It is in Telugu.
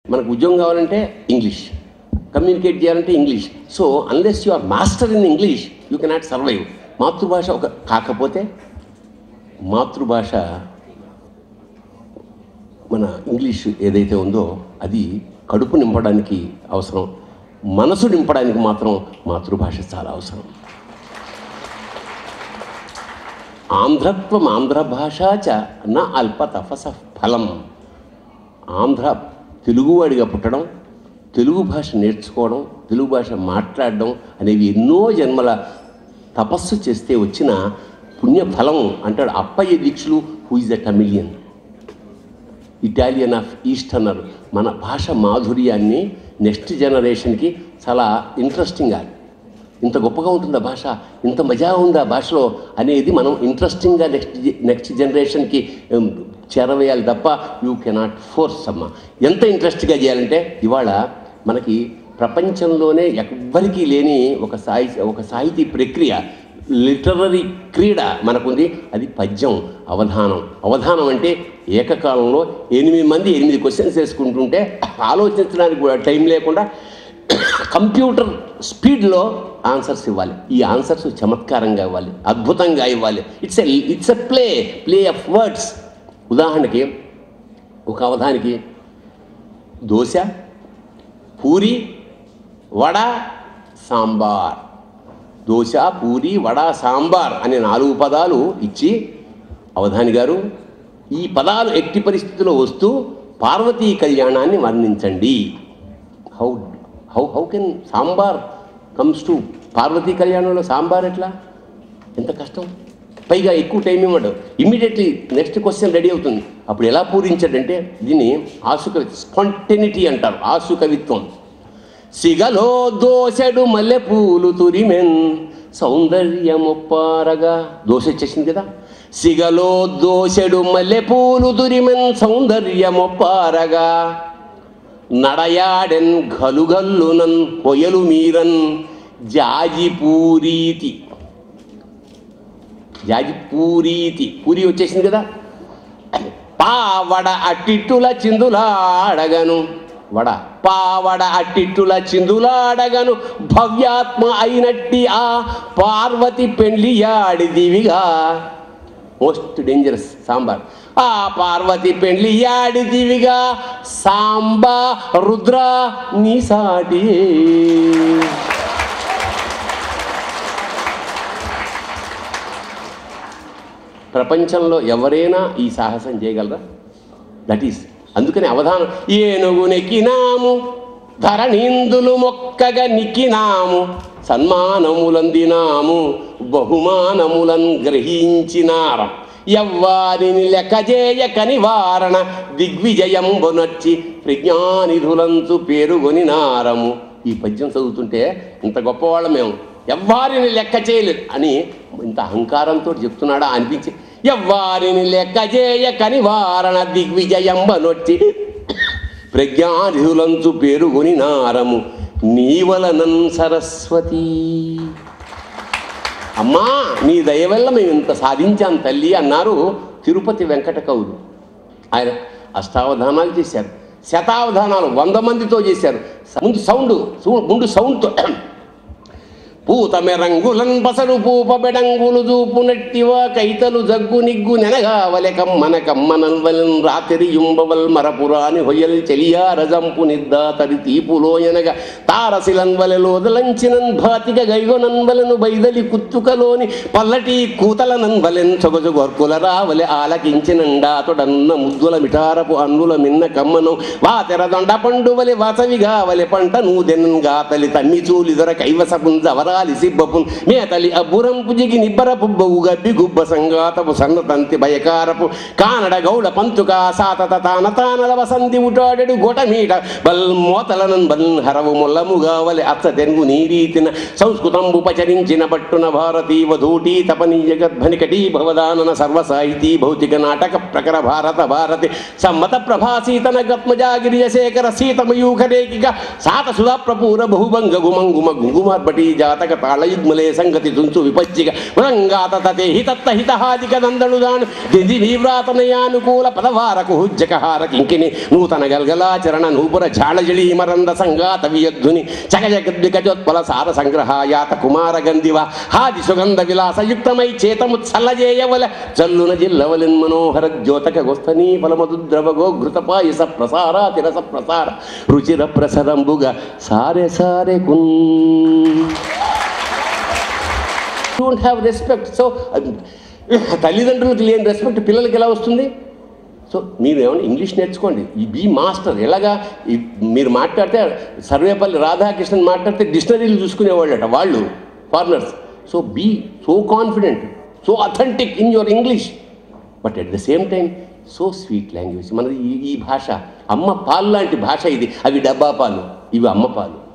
మనకు ఉద్యోగం కావాలంటే ఇంగ్లీష్ కమ్యూనికేట్ చేయాలంటే English so unless you are master in English you cannot survive మాతృభాష ఒక కాకపోతే మాతృభాష మన ఇంగ్లీష్ ఏదైతే ఉందో అది కడుపు నింపడానికి అవసరం మనసు నింపడానికి మాత్రం మాతృభాష చాలా అవసరం ఆంధ్రత్వం ఆంధ్ర భాషా చ నా అల్ప తపస ఫలం ఆంధ్ర తెలుగువాడిగా పుట్టడం తెలుగు భాష నేర్చుకోవడం తెలుగు భాష మాట్లాడడం అనేవి ఎన్నో జన్మల తపస్సు చేస్తే వచ్చిన పుణ్యఫలం అంటాడు Appayya Dikshitulu who is the Tamilian Italian of east అన్నారు మన భాష మాధుర్యాన్ని నెక్స్ట్ జనరేషన్కి చాలా ఇంట్రెస్టింగ్గా ఇంత గొప్పగా ఉంటుందా భాష ఇంత మజా ఉందా భాషలో అనేది మనం ఇంట్రెస్టింగ్గా నెక్స్ట్ నెక్స్ట్ జనరేషన్కి ఉమ్, చేరవేయాలి తప్ప యూ కెనాట్ ఫోర్స్ అమ్మ ఎంత ఇంట్రెస్ట్గా చేయాలంటే ఇవాళ మనకి ప్రపంచంలోనే ఎవ్వరికీ లేని ఒక సాహి ఒక సాహితీ ప్రక్రియ లిటరరీ క్రీడ మనకుంది అది పద్యం అవధానం అవధానం అంటే ఏకకాలంలో ఎనిమిది మంది ఎనిమిది క్వశ్చన్స్ వేసుకుంటుంటే ఆలోచించడానికి కూడా టైం లేకుండా కంప్యూటర్ స్పీడ్లో ఆన్సర్స్ ఇవ్వాలి ఈ ఆన్సర్స్ చమత్కారంగా ఇవ్వాలి అద్భుతంగా ఇవ్వాలి it's a it's a play play of words ఉదాహరణకి ఒక అవధానికి దోశ పూరి వడ సాంబార్ దోశ పూరి వడ సాంబార్ అనే నాలుగు పదాలు ఇచ్చి అవధాని గారు ఈ పదాలు ఎట్టి పరిస్థితిలో వస్తూ పార్వతీ కళ్యాణాన్ని వర్ణించండి how how how can sambar comes to Parvati కళ్యాణంలో సాంబార్ ఎట్లా ఎంత కష్టం పైగా ఎక్కువ టైం ఇవ్వడు ఇమ్మీడియట్లీ నెక్స్ట్ క్వశ్చన్ రెడీ అవుతుంది అప్పుడు ఎలా పూరించాడంటే దీన్ని ఆసుకవి స్పాంటెనిటీ అంటారు ఆసుకవిత్వం సిగలో దోసెడు మల్లె పూలు తురిమెన్ సౌందర్యమొప్పారగా దోశ వచ్చేసింది కదా సిగలో దోసెడు మల్లె పూలు తురిమెన్ సౌందర్యమొప్పారగా నడయాడెన్ గలుగల్లునన్ పొయలు మీరన్ జాజిపూరీతి జాజిపూరీతి పూరి వచ్చేసింది కదా పావడ అట్టిట్టుల చిందులాడగను వడ పావడ అట్టిట్టుల చిందులాడగను భవ్యాత్మ అయినట్టి ఆ పార్వతి పెండ్లియాడిదివిగా మోస్ట్ డేంజరస్ సాంబార్ ఆ పార్వతి పెండ్లి యాడిదివిగా సాంబా రుద్ర నీ సాటి ప్రపంచంలో ఎవరైనా ఈ సాహసం చేయగలరా దట్ ఈస్ అందుకని అవధానం ఏనుగు నెక్కినాము ధరణీందులు మొక్కగా నిక్కినాము సన్మానములందినాము బహుమానములను గ్రహించినారం ఎవ్వారిని లెక్కజేయక నివారణ దిగ్విజయంబునొచ్చి ప్రజ్ఞానిధులంచు పేరుగొని నారము ఈ పద్యం చదువుతుంటే ఇంత గొప్పవాళ్ళం మేము ఎవ్వారిని లెక్క చేయలేదు అని ఇంత అహంకారంతో చెప్తున్నాడా అనిపించి ఎవ్వారిని లెక్క చేయక నివారణ దిగ్విజయంబనొచ్చి ప్రజ్ఞానిధులంచు పేరుగొని నారము నీవలనన్ సరస్వతి అమ్మా నీ దయ వల్ల మేము ఇంత సాధించాం తల్లి అన్నారు తిరుపతి వెంకట కవులు ఆయన అష్టావధానాలు చేశారు శతావధానాలు వంద మందితో చేశారు ముందు సౌండ్ సౌ- ముందు సౌండ్తో పూతమె రంగులన్ బసలు పూప బెడంగులు చూపు నట్టివా కైతలు జగ్గు నిగ్గు నెనగావలె కమ్మన కమ్మనల్వలన్ రాత్రి యుంబవల్ మరపురాని హొయల్ చెలియా రజంపు నిద్దా తరి తీపులోయనగా తారసిలన్ వలెలోదలంచినన్ భాతిక గైగొనన్వలను బైదలి కుత్తుకలోని పల్లటి కూతలనన్ వలెన్ సొగసు గొర్కుల రావలె ఆలకించినండా తొడన్న ముద్దుల మిఠారపు అన్నుల మిన్న కమ్మను వాతెర దొండ పండు వలె వాసవిగా వలె పంట నూదెన్ గాతలి తమ్మి చూలిదొర కైవసపున్ జవరాలి సిబ్బపున్ మేతలి అబ్బురంపు జిగి నిబ్బర పుబ్బవు గబ్బి గుబ్బ సంగాతపు సన్న తంతి భయకారపు కానడ గౌడ పంతుక సాతత తాన తానల వసంతి ఉటాడెడు గొట మీట బల్ మోతలనన్ బల్ హరవు మొల్లముగా వలె అచ్చ తెంగు నీరీతిన సంస్కృతంబు పచరించిన పట్టున భారతీ వధూటీ తపనీ జగద్భనికటీ భవదానన సర్వసాహితీ భౌతిక నాటక ప్రకర భారత భారతి సమ్మత ప్రభాసీతన గత్మజాగిరియ శేఖర సీతమయూఖరేకిక సాత సుధా ప్రపూర బహుభంగ గుమంగుమ గుంగుమార్పటి జాతక తారక తాళయుగ్మలే సంగతి తుంచు విపచ్చిక మృంగాత తతే హితత్త హితహాదిక నందనుదాను దిది నీవ్రాతనయానుకూల పదవారకు హుజ్జకహార కింకిని నూతన గల్గలాచరణ నూపుర ఝాళజళీ మరంద సంగాత వియద్ధుని చకజగద్వికజోత్పల సార సంగ్రహాయాత కుమార గంధివ హాది సుగంధ విలాసయుక్తమై చేతముత్సల్లజేయవల చల్లున జిల్లవలిన్ మనోహర ద్యోతక గోస్తనీ ఫలమధుద్రవ గోఘృత పాయస ప్రసార తిరస ప్రసార రుచిర ప్రసరంబుగా సారె సారె కున్ డోంట్ హ్యావ్ రెస్పెక్ట్ సో తల్లిదండ్రులకు లేని రెస్పెక్ట్ పిల్లలకి ఎలా వస్తుంది సో మీరు ఏమైనా ఇంగ్లీష్ నేర్చుకోండి ఈ బీ మాస్టర్ ఎలాగా ఈ మీరు మాట్లాడితే సర్వేపల్లి రాధాకృష్ణన్ మాట్లాడితే డిక్షనరీలు చూసుకునేవాళ్ళట వాళ్ళు foreigners so be so confident so authentic in your English but at the same time so sweet language మనది ఈ ఈ భాష అమ్మ పాలు లాంటి భాష ఇది అవి డబ్బా పాలు ఇవి అమ్మ పాలు